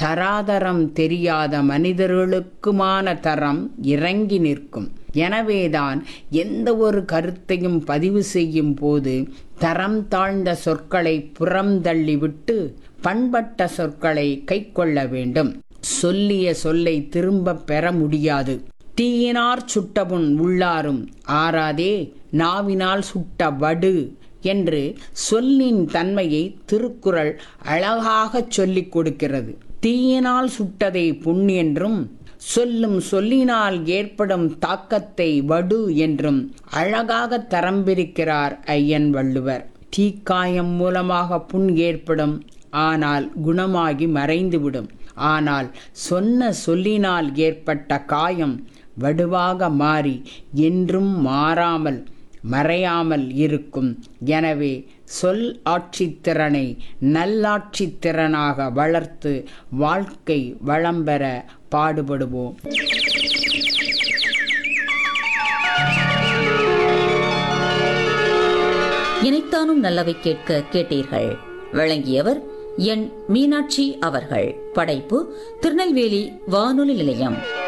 தராதரம் தெரியாத மனிதர்களுக்குமான தரம் இறங்கி நிற்கும் எனவேதான் எந்த ஒரு கருத்தையும் பதிவு செய்யும் போது தரம் தாழ்ந்த சொற்களை புறம் தள்ளிவிட்டு பண்பட்ட சொற்களை கைக்கொள்ள வேண்டும் சொல்லிய சொல்லை திரும்பப் பெற முடியாது தீயினார் சுட்டபுண் உள்ளாரும் ஆறாதே நாவினால் சுட்ட வடு என்று சொல்லின் தன்மையை திருக்குறள் அழகாகச் சொல்லிக் கொடுக்கிறது தீயினால் சுட்டதை புண் என்றும் சொல்லும் சொல்லினால் ஏற்படும் தாக்கத்தை வடு என்றும் அழகாக தரம் பிரிக்கிறார் ஐயன் வள்ளுவர் தீக்காயம் மூலமாக புண் ஏற்படும் ஆனால் குணமாகி மறைந்துவிடும் ஆனால் சொன்ன சொல்லினால் ஏற்பட்ட காயம் வடுவாக மாறி என்றும் மாறாமல் மறையாமல் இருக்கும் எனவே சொல் ஆட்சித்திறனை நல்லாட்சித்திறனாக வளர்த்து வாழ்க்கை வளம் பெற பாடுபடுவோம் இணைத்தானும் நல்லவை கேட்க கேட்டீர்கள் வழங்கியவர் என் மீனாட்சி அவர்கள் படைப்பு திருநெல்வேலி வானொலி நிலையம்